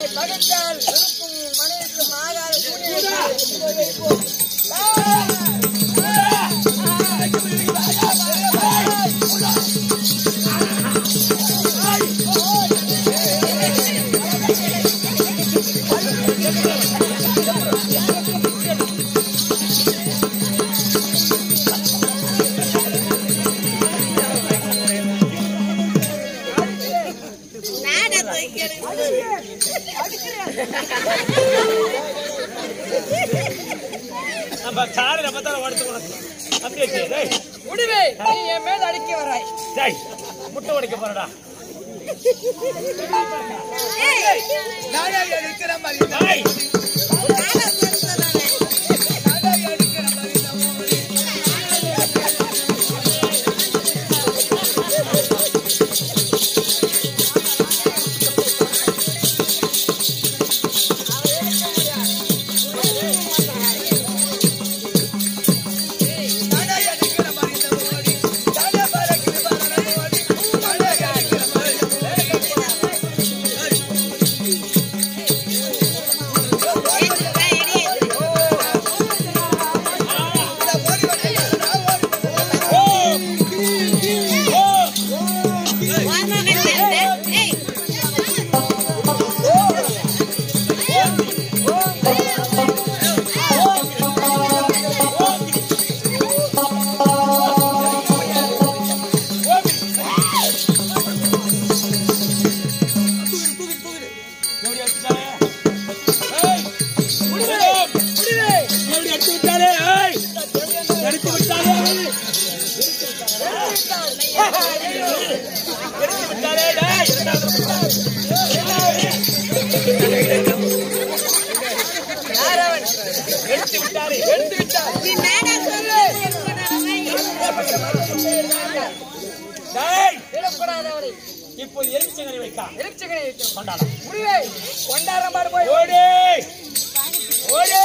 பகைத்தால் இருக்கும் மனைவிக்கு மாகாத நம்ம காரை நம்ம தான் உடச்சு உனக்கு அப்படியே செய்ய, டேய் முடிவே நீ என் மேல் அடிக்க வராய் டேய் முட்டை உடைக்க போறடா நானே அடிக்கிற மாதிரி தான். டேய் நானே அடிக்கிற மாதிரி தான் ஓடி. நானே அடிக்கிற மாதிரி தான் ஓடி. நானே பறக்கிற மாதிரி தான் ஓடி. நானே அடிக்கிற மாதிரி தான் ஓடி. இந்த ஓடி வந்து நான் ஓடி எப்படி அடிச்சாலே ஏய் முடிவே முடிவே எப்படி அடிச்சு விட்டாலே ஏய் அடிச்சு விட்டாலே அடிச்சு விட்டாலே டேய் எடுத்து விட்டாரே எடுத்து விட்டாரே டேய் விடக்கூடாதவரை இப்போ எலுமிச்சங்கனி வைக்கா எலுமிச்சகனை வைக்கும் கொண்டாடா முடிவே கொண்டாடுற மாதிரி போய் ஓடி ஓடி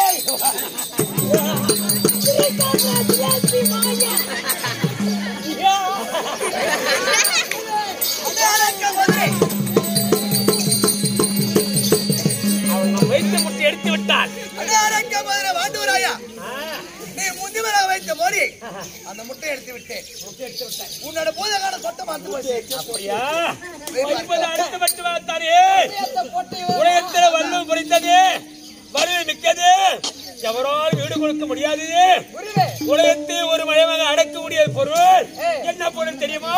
அவன் நம் வைத்த முட்டை எடுத்து விட்டான் அடே அரங்க மதுரை வாண்டூராயா ஆ, நீ முந்திமலா வைத்த மோடி அந்த முட்டை எடுத்து விட்டேன் முட்டை எடுத்து விட்டான் உன்னோட பூதகான சொத்தை மாத்து போச்சு அப்படியா வைப்பது அடுத்து மட்டும் பார்த்தாரே போட்டு உலகத்தில் வல்லு புரிந்தது வலிமை மிக்கது எவரால் வீடு கொடுக்க முடியாது முடிவே உலகத்தில் ஒரு மயமாக அடக்க முடியாத பொருள் என்ன பொருள் தெரியுமா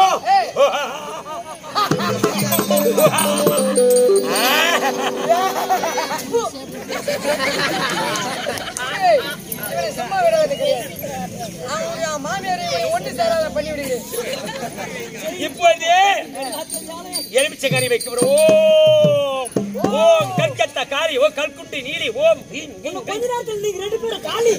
ஏய், இவனை சும்மா விடுவது கிடையாது. அவனுடைய மாமியாரை இவனை ஒன்று சேராத பண்ணி விடுங்க இப்பொழுது எலுமிச்சை வைக்கப்படும் ஓம் ஓம் கல்கத்தா காரி ஓ கல்குட்டி நீலி ஓம் ஹீம், ஹீம், கொஞ்ச நேரத்தில் நீங்க ரெண்டு பேரும் காலி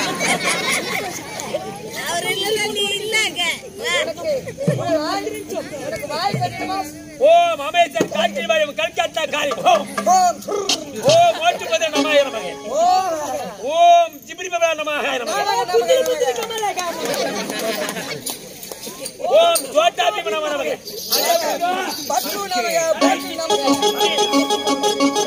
எனக்கு ஒரு வாய் எனக்கு வாய் கட்டணுமா ஓம் அமேசன் காற்றில் வரும் கல்கத்தா காரி ஓம் ஓம் ஓம் ஓட்டுப்பது நமாய நமகே ஓம் ஓம் ஜிபிரி பபா நமாய நமகே ஓம் ஜோட்டா பீம நம நமகே பட்டு நமக பட்டு நமக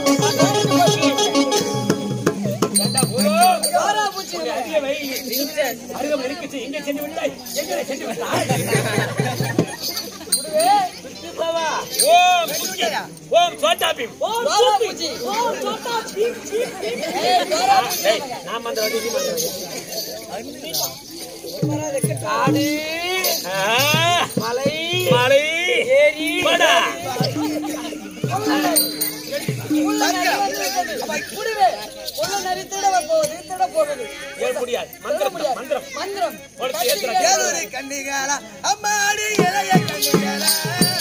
ஓம் யாரா பூச்சி நமக அதிக வை அருகம் இருக்குச்சு எங்க சென்று விட்டாய் எங்க சென்று விட்டாய் ஓம் குச்சி. ஓம் சோட்டா பீம் யாரா பூச்சி ஏய் யாரா பூச்சி ஏய், நான் மந்திரவாதி நீ மந்திரவாதி காடு ஆ, மலை மலை ஏரி படா உள்ள நரி வந்து முடிவே உள்ள நரி திட போகுது திட போகுது ஏற முடியாது மந்திரம் தான், மந்திரம் மந்திரம் ஒருத்தர் ஏத்துறா. ஏதொரு கண்ணிகளா அம்மாடி இளைய கண்ணிகளா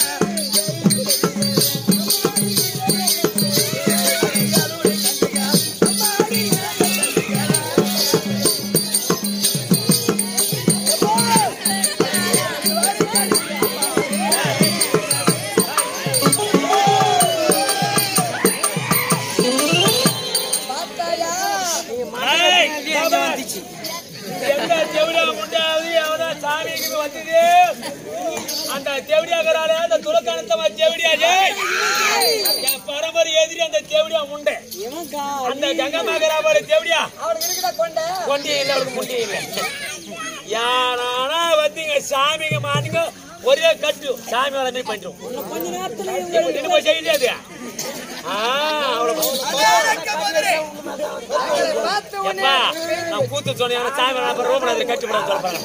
பார்த்தாயா ஏய், பாபா. எந்த செவிடா முண்டாவது எவனா சாமிக்கு வந்தது அந்த செவிடியாகிறாளே அந்த துலக்கணத்தமா செவிடியா டேய். என் பரம்பரை எதிரி அந்த தேவடியா உண்டு இவன்கா அந்த கங்கா மகராபாடு தேவடியா அவனுக்கு இருக்குதா கொண்ட கொண்டே இல்லை அவனுக்கு முண்டியே இல்லை யாரானா வந்தீங்க சாமிங்க மாட்டுங்க ஒரே கட்டு சாமி வர மாதிரி பண்ணிடும் கொஞ்ச நேரத்துல இப்ப நின்னு போய் செய்யலையா அது ஆ, அவ்வளவு அவளை பார்த்த உடனே எப்பா, நான் கூத்து சொன்னேன் சாமி வர அப்புறம் ரூம்ல அதில் கட்டி விட சொல்றேன்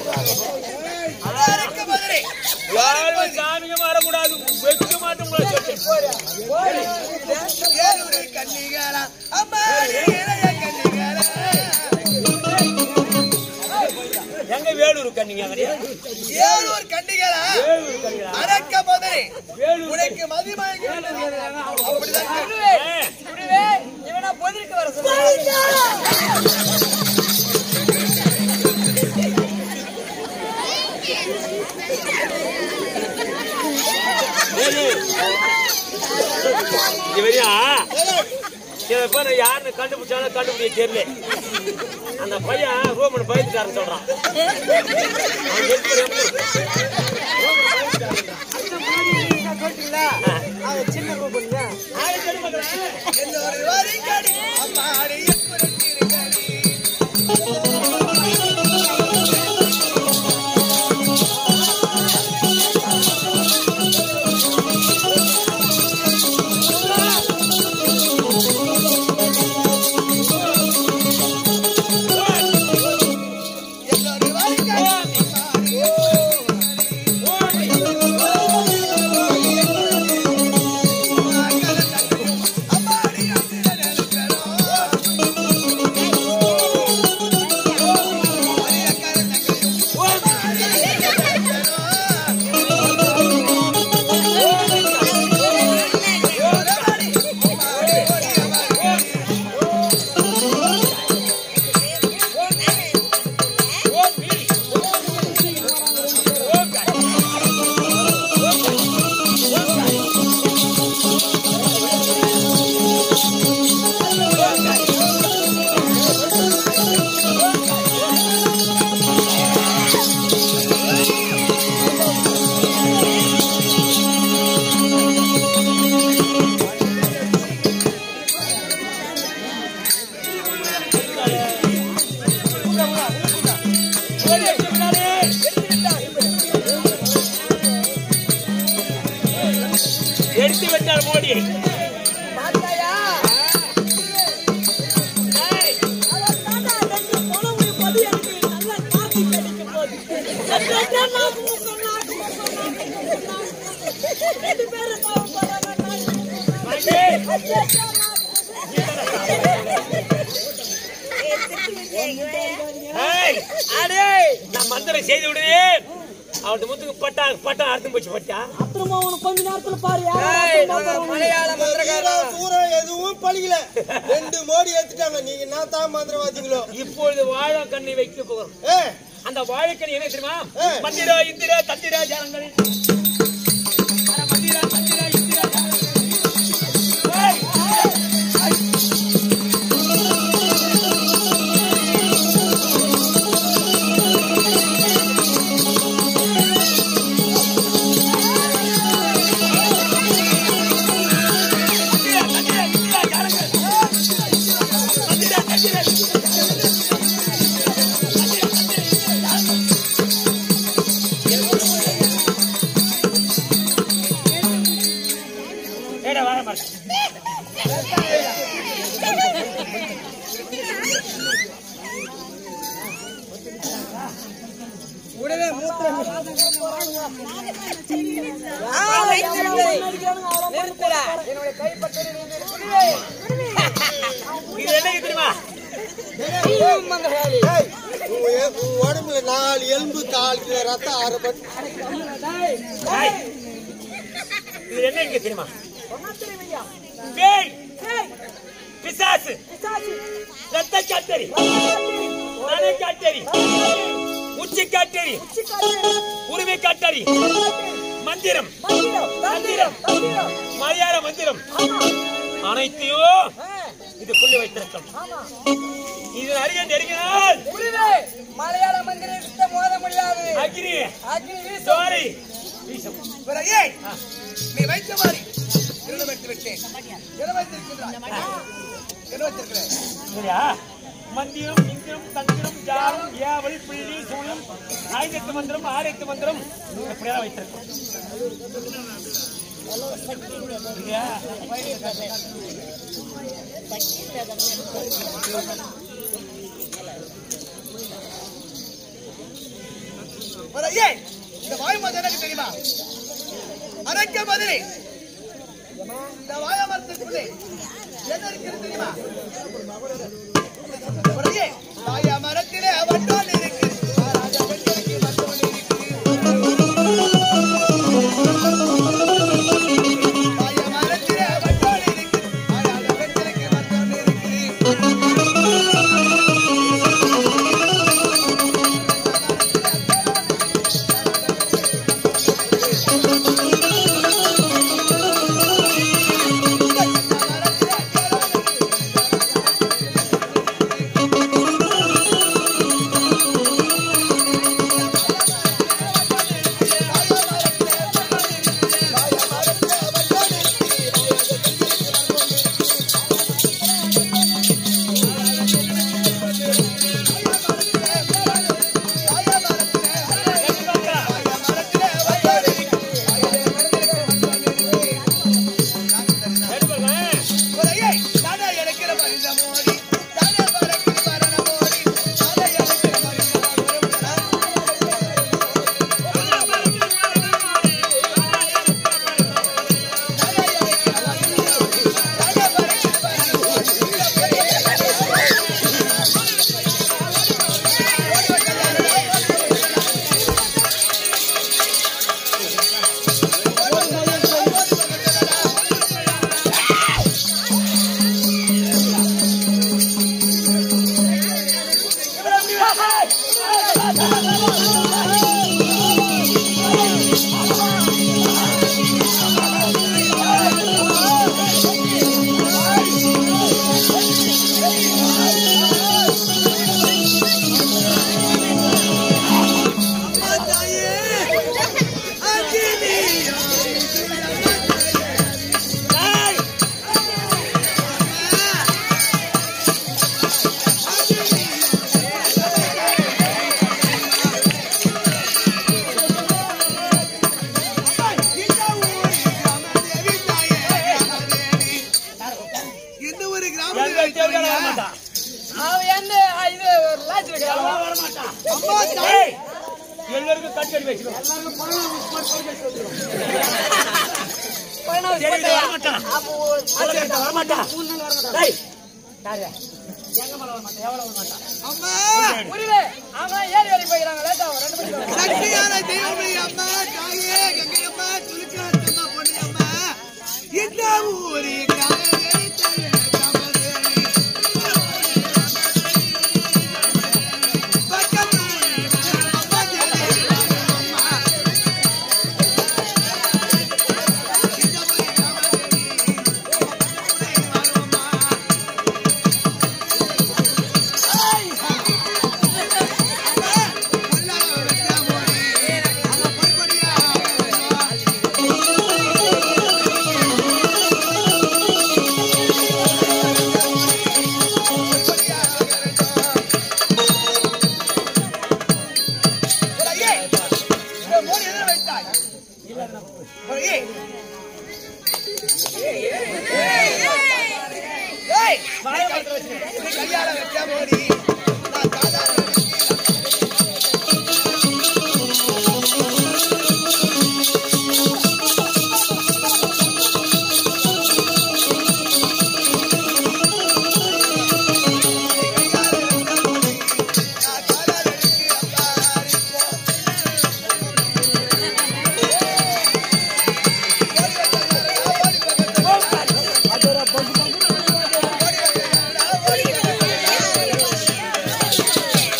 யாரும் சாமிங்க வரக்கூடாது வைக்க மாட்டோம் உங்களை சொல்லிட்டேன். ஏழூரு கன்னிகளா அம்மாடி இளைய கன்னிகளா எங்க வேலூர் கண்ணிங்க வரையா ஏழூர் கன்னிகளா வேலூர் கண்ணிங்களா அடக்க முதலே வேலூர் உனக்கு மதிமயங்கி அப்படிதான் குருவே, ஏ, குருவே, இவனா பொதிருக்கு வர சொல்லுங்க வேலூர். இது வரையா இதை போய் நான் யாருன்னு கண்டுபிடிச்சாலும் கண்டுபிடிக்க தெரியல அந்த பையன் ரூமன் பயந்துட்டாருன்னு சொல்றான் அவன் எப்படி எப்படி? ஆளு தெரியுமாங்களா? என்னொரு வரிக்கடி அம்மாடி எப்படி என்னொரு வரிக்கடி அம்மாடி அத்திர நிலக்கணும் எடுத்து விட்டார் மோடி பார்த்தாயா? ஏய், அவன் தாத்தா ரெண்டு புடவை படி எனக்கு நல்லா காப்பி கிடைக்க போகுது. ரெண்டு நாக்கு முக்கம், நாக்கு முக்கம், நாக்கு முக்கம், நாக்கு முக்கம். ரெண்டு பேரும் சாவ போறாங்க, நாக்கு முக்கம், நாக்கு மகே, முக்கம். அச்சச்சோ, நாக்கு ஏய், அடே நான் மந்திரம் செய்து விடுவேன் அவன் முத்துக்கு பட்டா பட்டா அர்த்தம் போச்சு பட்டா அப்புறமா உனக்கு கொஞ்ச நேரத்துல பாரு ஏய், நாங்க மலையாள மந்திரக்காரன். தூரம் எதுவும் பழிக்கல ரெண்டு மோடி எடுத்துட்டாங்க நீங்க நான் தான் மந்திரவாதிங்களோ இப்பொழுது வாழை கண்ணை வைக்க போகிறோம் ஏ அந்த வாழைக்கணி என்ன தெரியுமா ஏ. மந்திரா இந்திரா தந்திரா ஜனங்கள் அட மந்திரா தந்திரா இந்திரா ஜனங்கள். ஏய், தந்திரா, தந்திரா, இந்திரா ஜனங்கள். மந்திரா, தந்திரா, இந்திரா ஜனங்கள். ஏடா வர மாட்டேன் உடனே மூத்திரம் நிறுத்துடா. என்னுடைய கைப்பற்றது நீங்க குருவே. இது என்ன தெரியுமா நீயும் மந்திரவாதி. ஏய், உன் எ- உன் உடம்புல நாலு எலும்பு கால் கிலோ ரத்தம் அரைப்பட்டு ஏய், இது என்ன இருக்கு தெரியுமா சொன்னா தெரியுமையா? பேய் ஏய், பிசாசு பிசாசு. ரத்த காட்டரி நனை காட்டரி உச்சி காட்டரி சிக்காது. உரிமை காட்டரி மந்திரம் மந்திரம், தந்திரம், தந்திரம். மலையாள மந்திரம் ஆமா. அனைத்தையும் ஆ, இதுக்குள்ளே வைத்திருக்கணும் ஆமா. இது அருகே நெருங்கினால் குருவே, மலையாள மந்திரத்தை மோத முடியாது அக்னி அக்னி வீசும். சோரை வீசும் ஏய் நீ வைத்த மாதிரி திருடம் எடுத்து விட்டேன் என்ன வைத்திருக்கிறாய் என்ன வைத்திருக்கிறேன் சரியா மந்திரம் இந்திரம் தந்திரம் ஜாலம் ஏவல் பிள்ளி சூழம் ஆயிரத்து மந்திரம் ஆயிரத்து மந்திரம் எப்படியா வைத்திருக்கோம் சரியா? ஒரு ஐயே இந்த வாயுமதி எனக்கு தெரியுமா அரைக்க பதிலே இந்த வாயாமரத்துக்குள்ளே என்ன இருக்கிறது தெரியுமா ஒரு ஐயே வாயாமரத்திலே வண்டோன் இருக்கு ஆராத பெண்களுக்கு வண்டோன் இருக்கு வாயாமரத்திலே வண்டோன் இருக்கு ஆராத பெண்களுக்கு வண்டோன் இருக்கு ஒரு ஐயே தானே எடுக்கிற மனித மோடி தானே பறக்கிற மரண மோடி தானே எடுக்கிற மனித மோடி இந்த ஒரு எங்க கிராமத்தில் தேவையான வர மாட்டான். அவன் என்ன இது ஒரு லாட்ஜ் வைக்கிறான் அவன் வர மாட்டான். அம்மா ஏய், எல்லாருக்கும் கட்டடி வச்சுக்கோ பதினாறு சரி, போட்டையா? வர மாட்டான். அப்போ ஒரு உலகத்தை வர மாட்டான். மூணு நாள் வர மாட்டான். டேய், யாரு? எங்க மேல வர மாட்டான், எவ்வளவு வர மாட்டான். அம்மா புரியுது அவங்க ஏறி ஏறி போய்க்கிறாங்க லேட்டா ரெண்டு மணிக்கு வரும். சக்தியான தெய்வமே அம்மா தாயே கங்கை அம்மா துலுக்காத்தம்மா பொண்ணு அம்மா இந்த ஊரு காவேரி தாயே காமதேவி. பக்கத்து ஊரு அம்மா தேவி அம்மா. இந்த ஊரு காமதேவி. ஊரே வருவம்மா. உள்ளார வச்ச மோடி. அம்மா பொறுப்படியா ஒரு ஐயே, இந்த மோடி எதிர வைத்தாய். ஒரு ஐயே. ஏய், நீ கையால வச்ச மோடி. நான் சாதாரண ஆ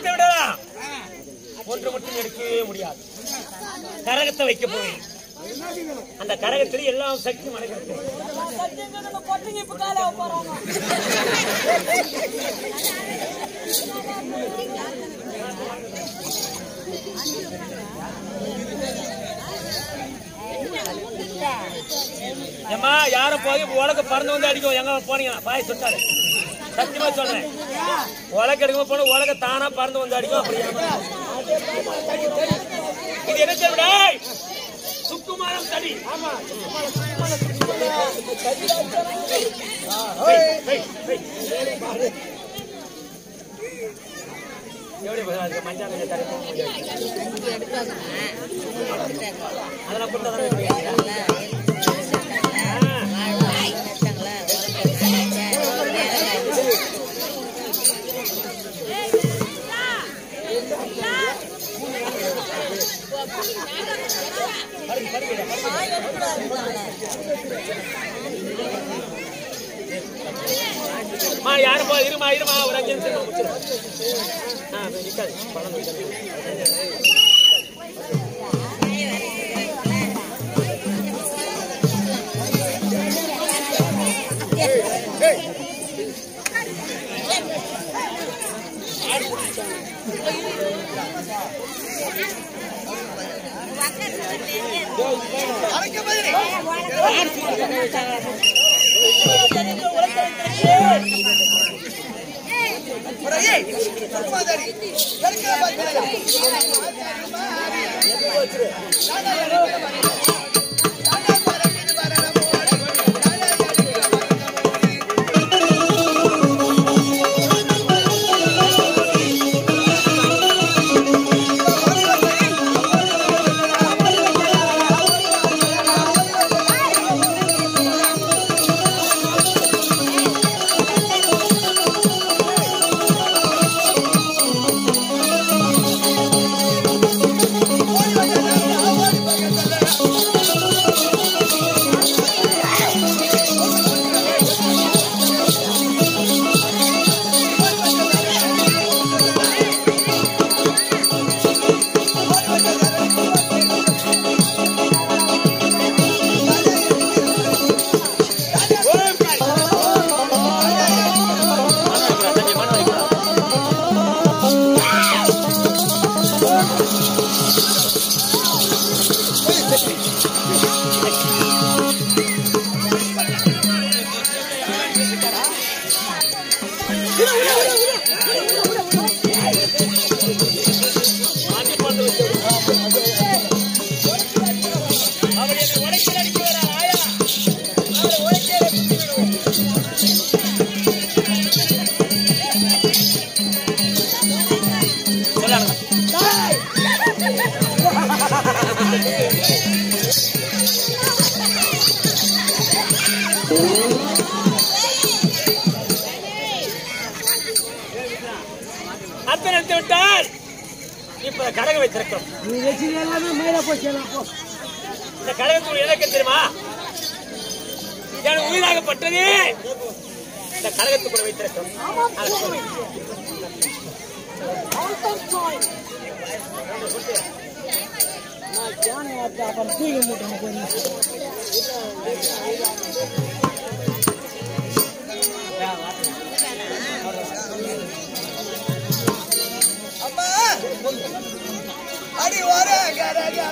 எடுத்து விடலாம் ஒன்று மட்டும் எடுக்கவே முடியாது கரகத்தை வைக்க போவேன் அந்த கரகத்தில் எல்லாம் சக்தி மடங்கு சத்தியங்க நம்ம கொட்டைங்க இப்ப காலை போறாங்க ஏம்மா யாரும் போய் உலக பறந்து வந்து அடிக்கும் எங்க போனீங்க பாய் சொன்னாரு சத்தியமா சொல்றேன் உலக எடுக்க போன உலக தானா பறந்து வந்து அடிக்கும் அப்படி இது என்ன தெரியுமா டேய்? சுக்குமாரம் தடி ஆமா எப்படி போய் மஞ்சாங்க தடி போக முடியாது அதெல்லாம் கொடுத்தா தானே மா யாரும் போ இருமா இருமா ஒரு அஞ்சு நிமிஷம் முடிச்சிடும் ஆ நிற்காது பணம் நிற்காது அரைக்க பதிரி முறையே சும்மாதாடி எடுக்கிற பாத்தியா அத்தனை எடுத்து விட்டால் இப்ப கடக வைத்திருக்கிறோம் நீ வச்சு எல்லாமே மயிலா போச்சு போ இந்த கடகத்தூள் எனக்கு தெரியுமா எனக்கு உயிராகப்பட்டது இந்த கடகத்துக்குள்ள வைத்திருக்கிறோம் அதை சொல்லு. நான் ஜானை வார்த்தை அப்புறம் தூக்கி மூட்டை போய் அம்மா அடி வர கரக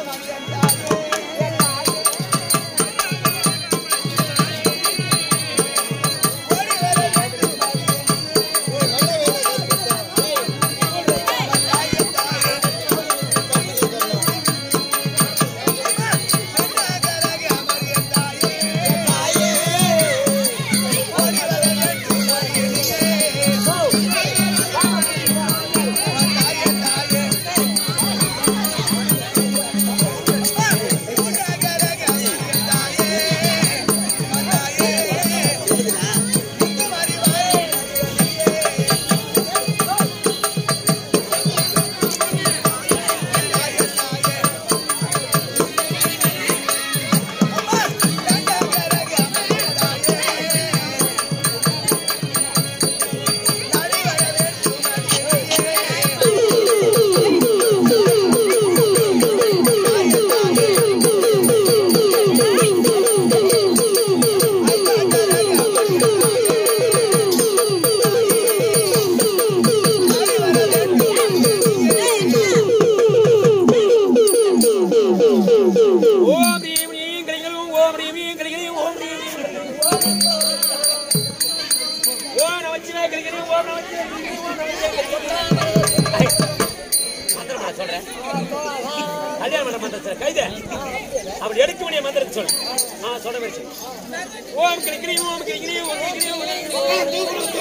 சொல்றேன் கல்யாணம் பண்ண மந்திரத்தை கைது அப்படி எடுக்க வேண்டிய மந்திரத்தை சொல்லு நான் சொல்ற மாதிரி சொல்லு. ஓம் கிரிக்கிரி ஓம் கிரிக்கிரி ஓம் கிரிக்கிரி ஓம் கிரிக்கிரி.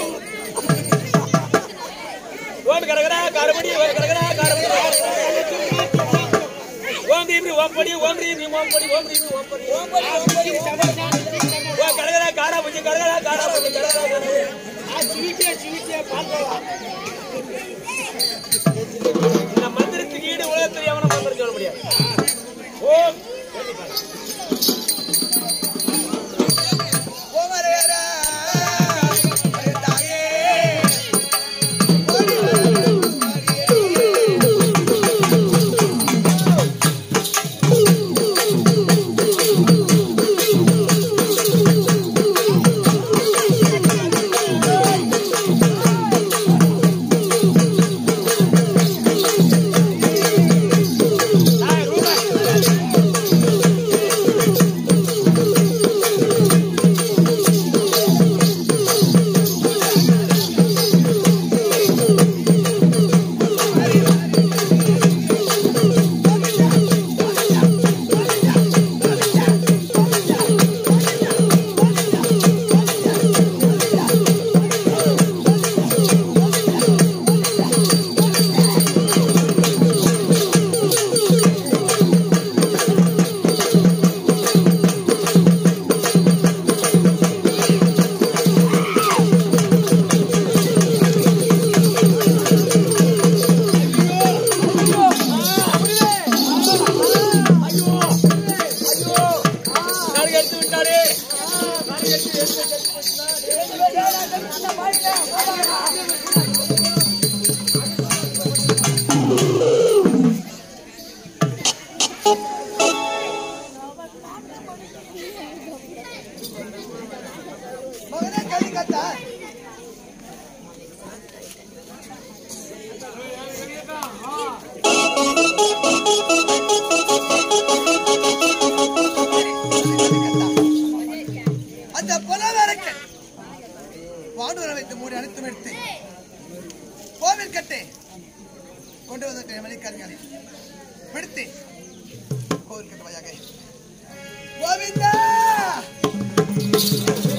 ஓம் கரகரா காரமணி ஓம் கரகரா காரமணி ஓம் தீபி ஓம் படி ஓம் ரீ ஓம் படி ஓம் ரீ ஓம் படி ஓம் படி ஓம் படி ஓம் படி ஓ கரகரா காரா புஜி கரகரா காரா புஜி கரகரா காரா இந்த மந்திரத்துக்கு ஈடு உலகத்தில் எவனும் மந்திரம் சொல்ல முடியாது ஓம் ஓமரேரா தாயே தாய் ரூபா நாடு எடுத்து விட்டாரு மகனே கலிகத்தா அந்த புலவரக்கு வானூர வைத்து மூடி அனைத்தும் எடுத்து கோவில் கட்டு கொண்டு வந்து மணிக்கறிஞரை பிடித்து கோவில் கட்டு வழியாக கோவிந்தா